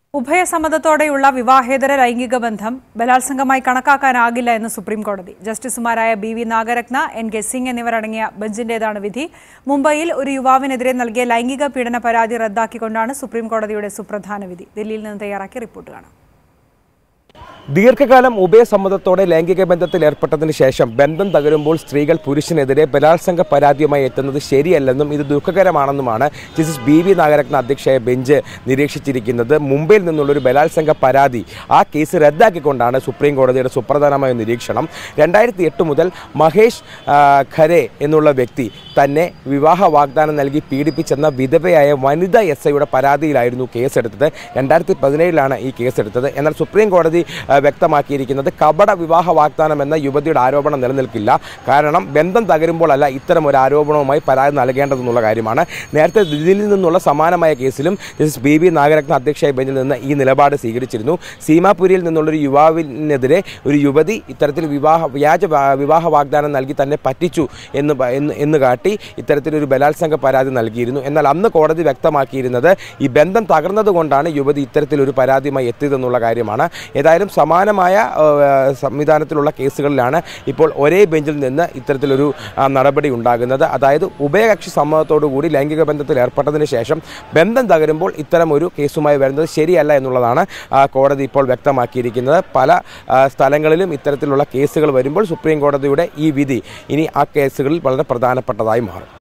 ഉഭയസമ്മതത്തോടെയുള്ള വിവാഹേതര ലൈംഗിക ബന്ധം ബലാത്സംഗമായി കണക്കാക്കാനാകില്ല എന്ന് സുപ്രീം കോടതി ജസ്റ്റിസുമാരായ B V Nagarathna N K Singh എന്നിവരടങ്ങിയ ബെഞ്ചിന്റേതാണ് വിധി മുംബൈയിൽ ഒരു യുവാവിനെതിരെ നൽകിയ ലൈംഗിക പീഡന പരാതി റദ്ദാക്കിക്കൊണ്ടാണ് സുപ്രീം കോടതിയുടെ സുപ്രധാന വിധി ദില്ലിയിൽ നിന്ന് തയ്യാറാക്കിയ റിപ്പോർട്ട് കാണാം ദീർഘകാലം ഉഭയസമ്മതത്തോടെ ലൈംഗിക ബന്ധത്തിൽ ഏർപ്പെട്ടതിന് ശേഷം ബന്ധം തകരുമ്പോൾ സ്ത്രീകൾ പുരുഷനെതിരെ ബലാത്സംഗ പരാതിയുമായി എത്തുന്നത് ശരിയല്ലെന്നും ഇത് ദുഃഖകരമാണെന്നുമാണ് ജസ്റ്റിസ് ബി വി നാഗരത്ന അധ്യക്ഷയായ ബെഞ്ച് നിരീക്ഷിച്ചിരിക്കുന്നത് മുംബൈയിൽ നിന്നുള്ളൊരു ബലാത്സംഗ പരാതി ആ കേസ് റദ്ദാക്കിക്കൊണ്ടാണ് സുപ്രീം കോടതിയുടെ സുപ്രധാനമായ നിരീക്ഷണം രണ്ടായിരത്തി എട്ട് മുതൽ മഹേഷ് ആ, ഖരെ എന്നുള്ള വ്യക്തി തന്നെ വിവാഹ വാഗ്ദാനം നൽകി പീഡിപ്പിച്ചെന്ന വിധവയായ വനിത എസ് ഐയുടെ പരാതിയിലായിരുന്നു കേസെടുത്തത് രണ്ടായിരത്തി പതിനേഴിലാണ് ഈ കേസെടുത്തത് എന്നാൽ സുപ്രീം കോടതി ആ, വ്യക്തമാക്കിയിരിക്കുന്നത് കപട വിവാഹ വാഗ്ദാനം എന്ന യുവതിയുടെ ആരോപണം നിലനിൽക്കില്ല കാരണം ബന്ധം തകരുമ്പോഴല്ല ഇത്തരം ഒരു ആരോപണവുമായി പരാതി നൽകേണ്ടതെന്നുള്ള കാര്യമാണ് നേരത്തെ ദില്ലിയിൽ നിന്നുള്ള സമാനമായ കേസിലും ജസ്റ്റിസ് ബി ബി നാഗരത്ന അധ്യക്ഷയായ ബെഞ്ചിൽ നിന്ന് ഈ നിലപാട് സ്വീകരിച്ചിരുന്നു സീമാപുരിയിൽ നിന്നുള്ളൊരു യുവാവിനെതിരെ ഒരു യുവതി ഇത്തരത്തിൽ വിവാഹ വ്യാജ വാ- വിവാഹ വാഗ്ദാനം നൽകി തന്നെ പറ്റിച്ചു എന്ന് പ- എന്ന് എന്ന് കാട്ടി ഇത്തരത്തിലൊരു ബലാത്സംഗ പരാതി നൽകിയിരുന്നു എന്നാൽ അന്ന് കോടതി വ്യക്തമാക്കിയിരുന്നത് ഈ ബന്ധം തകർന്നതുകൊണ്ടാണ് യുവതി ഇത്തരത്തിലൊരു പരാതിയുമായി എത്തിയതെന്നുള്ള കാര്യമാണ് ഏതായാലും സമാനമായ ഏഹ്, സംവിധാനത്തിലുള്ള കേസുകളിലാണ് ഇപ്പോൾ ഒരേ ബെഞ്ചിൽ നിന്ന് ഇത്തരത്തിലൊരു ആ, നടപടി ഉണ്ടാകുന്നത് അതായത് ഉഭയകക്ഷി സമ്മതത്തോടു കൂടി ലൈംഗിക ബന്ധത്തിൽ ഏർപ്പെട്ടതിന് ശേഷം ബന്ധം തകരുമ്പോൾ ഇത്തരം ഒരു കേസുമായി വരുന്നത് ശരിയല്ല എന്നുള്ളതാണ് ആ, കോടതി ഇപ്പോൾ വ്യക്തമാക്കിയിരിക്കുന്നത് പല ആ, സ്ഥലങ്ങളിലും ഇത്തരത്തിലുള്ള കേസുകൾ വരുമ്പോൾ സുപ്രീം കോടതിയുടെ ഈ വിധി ഇനി ആ കേസുകളിൽ വളരെ പ്രധാനപ്പെട്ടതായി മാറും